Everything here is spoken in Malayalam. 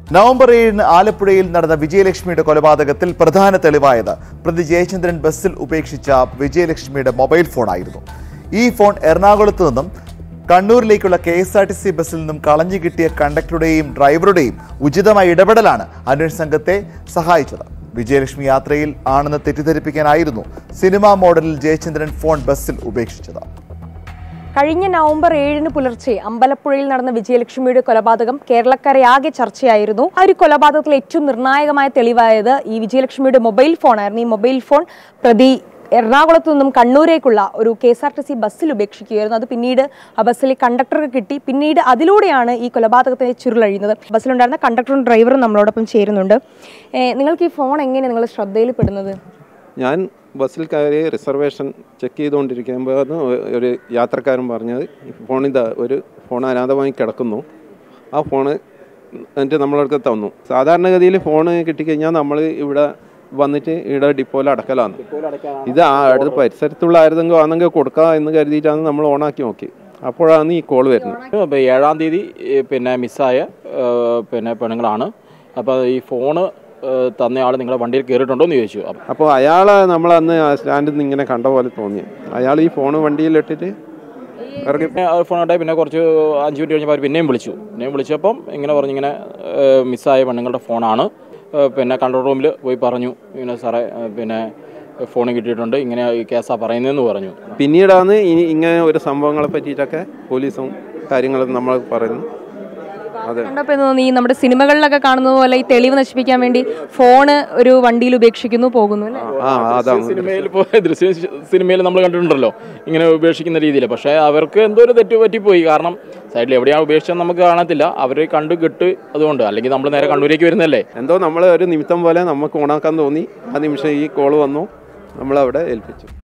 നവംബർ ഏഴിന് ആലപ്പുഴയിൽ നടന്ന വിജയലക്ഷ്മിയുടെ കൊലപാതകത്തിൽ പ്രധാന തെളിവായത് പ്രതി ജയചന്ദ്രൻ ബസ്സിൽ ഉപേക്ഷിച്ച വിജയലക്ഷ്മിയുടെ മൊബൈൽ ഫോണായിരുന്നു ഈ ഫോൺ എറണാകുളത്ത് നിന്നും കണ്ണൂരിലേക്കുള്ള K S R T C ബസ്സിൽ നിന്നും കളഞ്ഞു കിട്ടിയ കണ്ടക്ടറുടെയും ഡ്രൈവറുടെയും ഉചിതമായ ഇടപെടലാണ് അന്വേഷണ സംഘത്തെ സഹായിച്ചത് വിജയലക്ഷ്മി യാത്രയിൽ ആണെന്ന് തെറ്റിദ്ധരിപ്പിക്കാനായിരുന്നു സിനിമാ മോഡലിൽ ജയചന്ദ്രൻ ഫോൺ ബസ്സിൽ ഉപേക്ഷിച്ചത് കഴിഞ്ഞ നവംബർ ഏഴിന് പുലർച്ചെ അമ്പലപ്പുഴയിൽ നടന്ന വിജയലക്ഷ്മിയുടെ കൊലപാതകം കേരളക്കരയാകെ ചർച്ചയായിരുന്നു ആ ഒരു കൊലപാതകത്തിൽ ഏറ്റവും നിർണായകമായ തെളിവായത് ഈ വിജയലക്ഷ്മിയുടെ മൊബൈൽ ഫോണായിരുന്നു ഈ മൊബൈൽ ഫോൺ പ്രതി എറണാകുളത്തു നിന്നും കണ്ണൂരേക്കുള്ള ഒരു K S R T C ബസ്സിൽ ഉപേക്ഷിക്കുകയായിരുന്നു അത് പിന്നീട് ആ ബസ്സിലെ കണ്ടക്ടർക്ക് കിട്ടി പിന്നീട് അതിലൂടെയാണ് ഈ കൊലപാതകത്തിന് ചുരുളഴിയുന്നത് ബസ്സിലുണ്ടായിരുന്ന കണ്ടക്ടറും ഡ്രൈവറും നമ്മളോടൊപ്പം ചേരുന്നുണ്ട് ഏഹ് നിങ്ങൾക്ക് ഈ ഫോൺ എങ്ങനെ നിങ്ങൾ ശ്രദ്ധയിൽപ്പെടുന്നത് ഞാൻ ബസ്സിൽ കയറി റിസർവേഷൻ ചെക്ക് ചെയ്തുകൊണ്ടിരിക്കുമ്പോൾ ഒരു യാത്രക്കാരൻ പറഞ്ഞത് ഈ ഫോണിതാ ഒരു ഫോൺ അനാഥമായി കിടക്കുന്നു ആ ഫോണ് എന്നിട്ട് നമ്മളടുത്ത് തന്നു സാധാരണഗതിയിൽ ഫോണ് കിട്ടിക്കഴിഞ്ഞാൽ നമ്മൾ ഇവിടെ വന്നിട്ട് ഇവിടെ ഡിപ്പോയിൽ അടക്കലാണ് ഇത് ആ അടുത്ത് പരിസരത്തുള്ള ആരുതെങ്കിലും ആണെങ്കിൽ കൊടുക്കാം എന്ന് കരുതിയിട്ടാണ് നമ്മൾ ഓണാക്കി നോക്കി അപ്പോഴാണ് ഈ കോൾ വരുന്നത് അപ്പോൾ ഏഴാം തീയതി ഈ പിന്നെ മിസ്സായ ഏഹ്, പിന്നെ പെണ്ണുങ്ങളാണ് അപ്പോൾ ഈ ഫോണ് ഏഹ്, തന്നയാൾ നിങ്ങളുടെ വണ്ടിയിൽ കയറിയിട്ടുണ്ടോ എന്ന് ചോദിച്ചു അപ്പോൾ അപ്പോൾ അയാളെ നമ്മൾ അന്ന് ആ സ്റ്റാൻഡിൽ നിന്ന് ഇങ്ങനെ കണ്ട പോലെ തോന്നി അയാൾ ഈ ഫോണ് വണ്ടിയിലിട്ടിട്ട് ഇറങ്ങി ഫോൺ ഉണ്ടായി പിന്നെ കുറച്ച് അഞ്ച് മിനിറ്റ് കഴിഞ്ഞപ്പോൾ അവർ പിന്നെയും വിളിച്ചു പിന്നെയും വിളിച്ചപ്പം ഇങ്ങനെ പറഞ്ഞു ഇങ്ങനെ ഏഹ്, മിസ്സായ പെണ്ണുങ്ങളുടെ ഫോണാണ് ഏഹ്, പിന്നെ കൺട്രോൾ റൂമിൽ പോയി പറഞ്ഞു ഇങ്ങനെ സാറേ ഏഹ്, പിന്നെ ഫോൺ കിട്ടിയിട്ടുണ്ട് ഇങ്ങനെ ഈ കേസാണ് പറയുന്നതെന്ന് പറഞ്ഞു പിന്നീടാണ് ഇനി ഇങ്ങനെ ഒരു സംഭവങ്ങളെ പറ്റിയിട്ടൊക്കെ പോലീസും കാര്യങ്ങളും നമ്മൾ പറയുന്നു അതെ കണ്ടപ്പോൾ എന്ന് തോന്നി ഈ നമ്മുടെ സിനിമകളിലൊക്കെ കാണുന്നത് പോലെ ഈ തെളിവ് നശിപ്പിക്കാൻ വേണ്ടി ഫോണ് ഒരു വണ്ടിയിൽ ഉപേക്ഷിക്കുന്നു പോകുന്നു അല്ലേ ആ അതാണ് സിനിമയിൽ പോയ ദൃശ്യ സിനിമയിൽ നമ്മൾ കണ്ടിട്ടുണ്ടല്ലോ ഇങ്ങനെ ഉപേക്ഷിക്കുന്ന രീതിയിൽ പക്ഷേ അവർക്ക് എന്തോ ഒരു തെറ്റ് പറ്റിപ്പോയി കാരണം സൈഡിൽ എവിടെയാണ് ഉപേക്ഷിച്ചത് നമുക്ക് കാണത്തില്ല അവർ കണ്ടു കിട്ട് അതുകൊണ്ട് അല്ലെങ്കിൽ നമ്മൾ നേരെ കണ്ണൂരേക്ക് വരുന്നല്ലേ എന്തോ നമ്മൾ ഒരു നിമിത്തം പോലെ നമുക്ക് ഓണാക്കാൻ തോന്നി ആ നിമിഷം ഈ കോൾ വന്നു നമ്മളവിടെ ഏൽപ്പിച്ചു